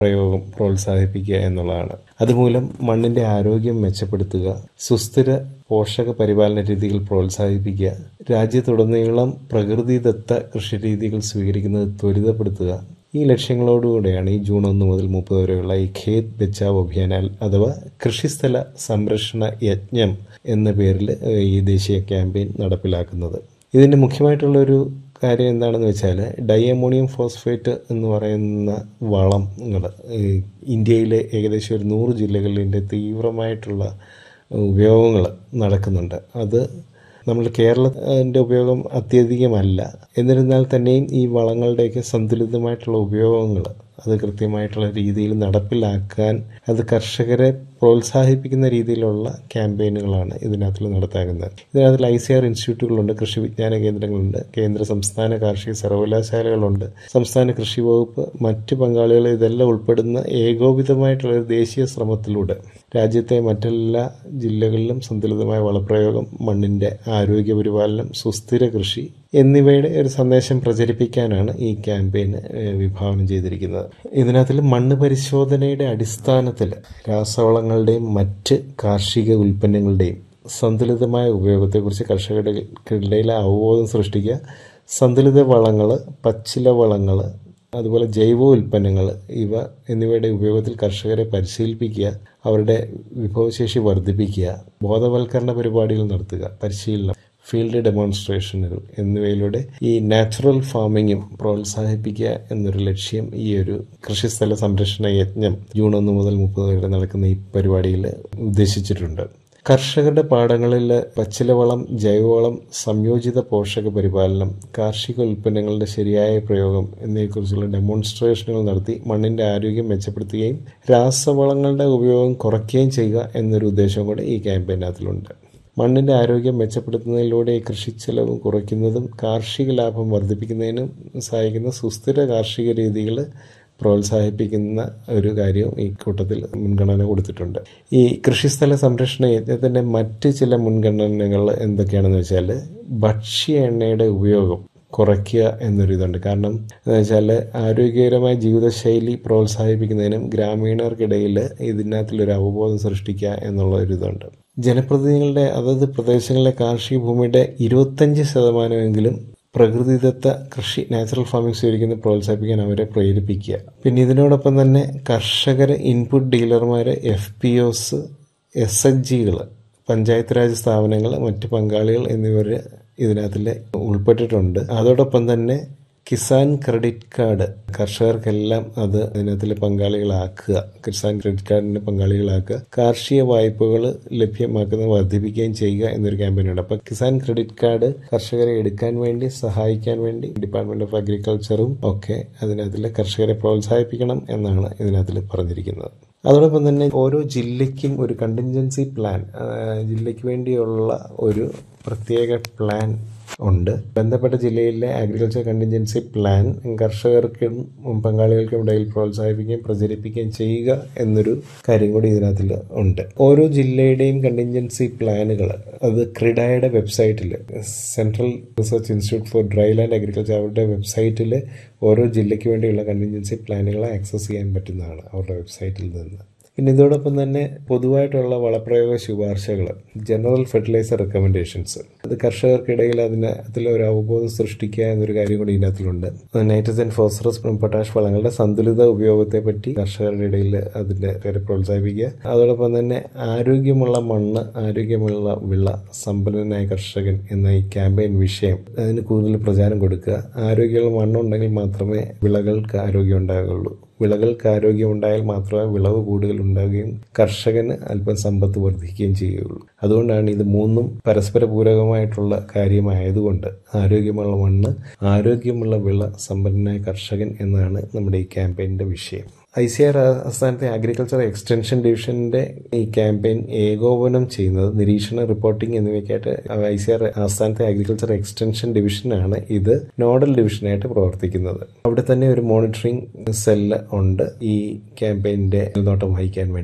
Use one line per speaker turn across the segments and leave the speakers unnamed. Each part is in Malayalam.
പ്രയോഗം പ്രോത്സാഹിപ്പിക്കുക എന്നുള്ളതാണ് അതുമൂലം മണ്ണിന്റെ ആരോഗ്യം മെച്ചപ്പെടുത്തുക സുസ്ഥിര പോഷക പരിപാലന രീതികൾ പ്രോത്സാഹിപ്പിക്കുക രാജ്യത്തുടനീളം പ്രകൃതിദത്ത കൃഷിരീതികൾ സ്വീകരിക്കുന്നത് ത്വരിതപ്പെടുത്തുക ഈ ലക്ഷ്യങ്ങളോടുകൂടെയാണ് ഈ ജൂൺ ഒന്ന് മുതൽ മുപ്പത് വരെയുള്ള ഈ ഖേത് ബച്ചാവ് അഭിയാൻ അഥവാ കൃഷിസ്ഥല സംരക്ഷണ യജ്ഞം എന്ന പേരിൽ ഈ ദേശീയ ക്യാമ്പയിൻ നടപ്പിലാക്കുന്നത് ഇതിൻ്റെ മുഖ്യമായിട്ടുള്ള ഒരു കാര്യം എന്താണെന്ന് വെച്ചാൽ ഡൈഅമോണിയം ഫോസ്ഫേറ്റ് എന്ന് പറയുന്ന വളങ്ങൾ ഇന്ത്യയിലെ ഏകദേശം ഒരു നൂറ് ജില്ലകളിൽ ഇതിൻ്റെ തീവ്രമായിട്ടുള്ള ഉപയോഗങ്ങൾ നടക്കുന്നുണ്ട് അത് നമ്മൾ കേരളത്തിൻ്റെ ഉപയോഗം അത്യധികമല്ല എന്നിരുന്നാൽ തന്നെയും ഈ വളങ്ങളുടെയൊക്കെ സന്തുലിതമായിട്ടുള്ള ഉപയോഗങ്ങൾ അത് കൃത്യമായിട്ടുള്ള രീതിയിൽ നടപ്പിലാക്കാൻ അത് കർഷകരെ പ്രോത്സാഹിപ്പിക്കുന്ന രീതിയിലുള്ള ക്യാമ്പയിനുകളാണ് ഇതിനകത്തിൽ നടത്താകുന്നത് ഇതിനകത്തിൽ ഐ സി ആർ ഇൻസ്റ്റിറ്റ്യൂട്ടുകളുണ്ട് കൃഷി വിജ്ഞാന കേന്ദ്രങ്ങളുണ്ട് കേന്ദ്ര സംസ്ഥാന കാർഷിക സർവകലാശാലകളുണ്ട് സംസ്ഥാന കൃഷി വകുപ്പ് മറ്റ് പങ്കാളികൾ ഇതെല്ലാം ഉൾപ്പെടുന്ന ഏകോപിതമായിട്ടുള്ള ഒരു ദേശീയ ശ്രമത്തിലൂടെ രാജ്യത്തെ മറ്റെല്ലാ ജില്ലകളിലും സന്തുലിതമായ വളപ്രയോഗം മണ്ണിൻ്റെ ആരോഗ്യ പരിപാലനം സുസ്ഥിര കൃഷി എന്നിവയുടെ ഒരു സന്ദേശം പ്രചരിപ്പിക്കാനാണ് ഈ ക്യാമ്പയിൻ വിഭാവനം ചെയ്തിരിക്കുന്നത് ഇതിനകത്തിൽ മണ്ണ് പരിശോധനയുടെ അടിസ്ഥാനത്തിൽ രാസവളങ്ങളുടെയും മറ്റ് കാർഷിക ഉൽപ്പന്നങ്ങളുടെയും സന്തുലിതമായ ഉപയോഗത്തെക്കുറിച്ച് കർഷകർക്കിടയിൽ അവബോധം സൃഷ്ടിക്കുക സന്തുലിത വളങ്ങൾ പച്ചില വളങ്ങൾ അതുപോലെ ജൈവ ഉൽപ്പന്നങ്ങൾ ഇവ എന്നിവയുടെ ഉപയോഗത്തിൽ കർഷകരെ പരിശീലിപ്പിക്കുക അവരുടെ വിഭവശേഷി വർദ്ധിപ്പിക്കുക ബോധവൽക്കരണ പരിപാടികൾ നടത്തുക പരിശീലനം ഫീൽഡ് ഡെമോൺസ്ട്രേഷനുകൾ എന്നിവയിലൂടെ ഈ നാച്ചുറൽ ഫാമിങ്ങും പ്രോത്സാഹിപ്പിക്കുക എന്നൊരു ലക്ഷ്യം ഈ ഒരു കൃഷിസ്ഥല സംരക്ഷണ യജ്ഞം ജൂൺ ഒന്ന് മുതൽ മുപ്പത് വരെ നടക്കുന്ന ഈ പരിപാടിയിൽ ഉദ്ദേശിച്ചിട്ടുണ്ട് കർഷകരുടെ പാടങ്ങളിൽ പച്ചിലവളം ജൈവവളം സംയോജിത പോഷക പരിപാലനം കാർഷിക ഉൽപ്പന്നങ്ങളുടെ ശരിയായ പ്രയോഗം എന്നിവയെക്കുറിച്ചുള്ള ഡെമോൺസ്ട്രേഷനുകൾ നടത്തി മണ്ണിന്റെ ആരോഗ്യം മെച്ചപ്പെടുത്തുകയും രാസവളങ്ങളുടെ ഉപയോഗം കുറയ്ക്കുകയും ചെയ്യുക എന്നൊരു ഉദ്ദേശം കൂടെ ഈ ക്യാമ്പയിനകത്തിലുണ്ട് മണ്ണിന്റെ ആരോഗ്യം മെച്ചപ്പെടുത്തുന്നതിലൂടെ കൃഷി ചെലവ് കുറയ്ക്കുന്നതും കാർഷിക ലാഭം വർദ്ധിപ്പിക്കുന്നതിനും സഹായിക്കുന്ന സുസ്ഥിര കാർഷിക രീതികൾ പ്രോത്സാഹിപ്പിക്കുന്ന ഒരു കാര്യവും ഈ കൂട്ടത്തിൽ മുൻഗണന കൊടുത്തിട്ടുണ്ട് ഈ കൃഷിസ്ഥല സംരക്ഷണ യജ്ഞത്തിന്റെ മറ്റ് ചില മുൻഗണനകൾ എന്തൊക്കെയാണെന്ന് വെച്ചാൽ ഭക്ഷ്യ എണ്ണയുടെ ഉപയോഗം കുറയ്ക്കുക എന്നൊരു ഇതുണ്ട് കാരണം എന്ന് വെച്ചാൽ ആരോഗ്യകരമായ ജീവിതശൈലി പ്രോത്സാഹിപ്പിക്കുന്നതിനും ഗ്രാമീണർക്കിടയിൽ ഇതിനകത്തിലൊരു അവബോധം സൃഷ്ടിക്കുക എന്നുള്ള ഒരു ഇതുണ്ട് ജനപ്രതിനിധികളുടെ അതത് പ്രദേശങ്ങളിലെ കാർഷിക ഭൂമിയുടെ ഇരുപത്തഞ്ച് ശതമാനമെങ്കിലും പ്രകൃതിദത്ത കൃഷി നാച്ചുറൽ ഫാമിംഗ് സ്വീകരിക്കുന്ന പ്രോത്സാഹിപ്പിക്കാൻ അവരെ പ്രേരിപ്പിക്കുക പിന്നെ ഇതിനോടൊപ്പം തന്നെ കർഷകർ ഇൻപുട്ട് ഡീലർമാർ F P Os S H ജികൾ പഞ്ചായത്ത് രാജ് സ്ഥാപനങ്ങൾ മറ്റ് പങ്കാളികൾ എന്നിവർ ഇതിനകത്തിൽ ഉൾപ്പെട്ടിട്ടുണ്ട് അതോടൊപ്പം തന്നെ കിസാൻ ക്രെഡിറ്റ് കാർഡ് കർഷകർക്കെല്ലാം അത് അതിനകത്തിൽ പങ്കാളികളാക്കുക കിസാൻ ക്രെഡിറ്റ് കാർഡിന്റെ പങ്കാളികളാക്കുക കാർഷിക വായ്പകൾ ലഭ്യമാക്കുന്നത് വർദ്ധിപ്പിക്കുകയും ചെയ്യുക എന്നൊരു ക്യാമ്പയിനുണ്ട് അപ്പൊ കിസാൻ ക്രെഡിറ്റ് കാർഡ് കർഷകരെ എടുക്കാൻ വേണ്ടി സഹായിക്കാൻ വേണ്ടി ഡിപ്പാർട്ട്മെന്റ് ഓഫ് അഗ്രികൾച്ചറും ഒക്കെ അതിനകത്തിൽ കർഷകരെ പ്രോത്സാഹിപ്പിക്കണം എന്നാണ് ഇതിനകത്തിൽ പറഞ്ഞിരിക്കുന്നത് അതോടൊപ്പം തന്നെ ഓരോ ജില്ലയ്ക്കും ഒരു കണ്ടിൻജൻസി പ്ലാൻ ജില്ലയ്ക്ക് വേണ്ടിയുള്ള ഒരു പ്രത്യേക പ്ലാൻ ഉണ്ട് ബന്ധപ്പെട്ട ജില്ലയിലെ അഗ്രികൾച്ചർ കണ്ടിൻജൻസി പ്ലാൻ കർഷകർക്കും പങ്കാളികൾക്കും ഇടയിൽ പ്രോത്സാഹിപ്പിക്കുകയും പ്രചരിപ്പിക്കുകയും ചെയ്യുക എന്നൊരു കാര്യം കൂടി ഇതിനകത്തിൽ ഉണ്ട് ഓരോ ജില്ലയുടെയും കണ്ടിൻജൻസി പ്ലാനുകൾ അത് ക്രിഡയുടെ വെബ്സൈറ്റിൽ central research institute for dry land agriculture അവരുടെ വെബ്സൈറ്റിൽ ഓരോ ജില്ലയ്ക്ക് വേണ്ടിയുള്ള കണ്ടിൻജൻസി പ്ലാനുകൾ ആക്സസ് ചെയ്യാൻ പറ്റുന്നതാണ് അവരുടെ വെബ്സൈറ്റിൽ നിന്ന് പിന്നെ ഇതോടൊപ്പം തന്നെ പൊതുവായിട്ടുള്ള വളപ്രയോഗ ശുപാർശകൾ ജനറൽ ഫെർട്ടിലൈസർ റെക്കമെൻഡേഷൻസ് അത് കർഷകർക്കിടയിൽ അതിന് അതിൽ ഒരു അവബോധം സൃഷ്ടിക്കുക എന്നൊരു കാര്യം കൂടി ഇതിനകത്തിലുണ്ട് നൈട്രജൻ ഫോസ്ഫറസ് പൊട്ടാഷ് വളങ്ങളുടെ സന്തുലിത ഉപയോഗത്തെ പറ്റി കർഷകരുടെ ഇടയിൽ അതിന്റെ പേരെ പ്രോത്സാഹിപ്പിക്കുക അതോടൊപ്പം തന്നെ ആരോഗ്യമുള്ള മണ്ണ് ആരോഗ്യമുള്ള വിള സമ്പന്നനായ കർഷകൻ എന്ന ഈ ക്യാമ്പയിൻ വിഷയം അതിന് കൂടുതൽ പ്രചാരം കൊടുക്കുക ആരോഗ്യമുള്ള മണ്ണുണ്ടെങ്കിൽ മാത്രമേ വിളകൾക്ക് ആരോഗ്യം ഉണ്ടാകുള്ളൂ വിളകൾക്ക് ആരോഗ്യം ഉണ്ടായാൽ മാത്രമേ വിളവ് കൂടുതൽ ഉണ്ടാകുകയും കർഷകന് അല്പം സമ്പത്ത് വർദ്ധിക്കുകയും ചെയ്യുകയുള്ളൂ അതുകൊണ്ടാണ് ഇത് മൂന്നും പരസ്പര പൂരകമായിട്ടുള്ള കാര്യമായതുകൊണ്ട് ആരോഗ്യമുള്ള മണ്ണ് ആരോഗ്യമുള്ള വിള സമ്പന്നനായ കർഷകൻ എന്നാണ് നമ്മുടെ ഈ ക്യാമ്പയിൻ്റെ വിഷയം ഐ സി ആർ ആസ്ഥാനത്തെ അഗ്രികൾച്ചർ എക്സ്റ്റൻഷൻ ഡിവിഷന്റെ ഈ ക്യാമ്പയിൻ ഏകോപനം ചെയ്യുന്നത് നിരീക്ഷണ റിപ്പോർട്ടിംഗ് എന്നിവയ്ക്കായിട്ട് ഐ സി ആർ ആസ്ഥാനത്തെ അഗ്രികൾച്ചർ എക്സ്റ്റൻഷൻ ഡിവിഷനാണ് ഇത് നോഡൽ ഡിവിഷനായിട്ട് പ്രവർത്തിക്കുന്നത് അവിടെ തന്നെ ഒരു മോണിറ്ററിംഗ് സെല്ല് ഉണ്ട് ഈ ക്യാമ്പയിന്റെ മേൽനോട്ടം വഹിക്കാൻ വേണ്ടി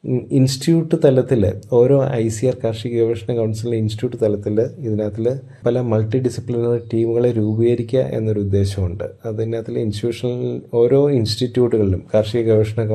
ഇൻസ്റ്റിറ്റ്യൂട്ട് തലത്തിൽ ഓരോ ഐ സി ആർ കാർഷിക ഗവേഷണ കൗൺസിലിൻ്റെ ഇൻസ്റ്റിറ്റ്യൂട്ട് തലത്തിൽ ഇതിനകത്തിൽ പല മൾട്ടി ഡിസിപ്ലിനറി ടീമുകളെ രൂപീകരിക്കുക എന്നൊരു ഉദ്ദേശമുണ്ട് അതിനകത്തിൽ ഇൻസ്റ്റിറ്റ്യൂഷണൽ ഓരോ ഇൻസ്റ്റിറ്റ്യൂട്ടുകളിലും കാർഷിക ഗവേഷണ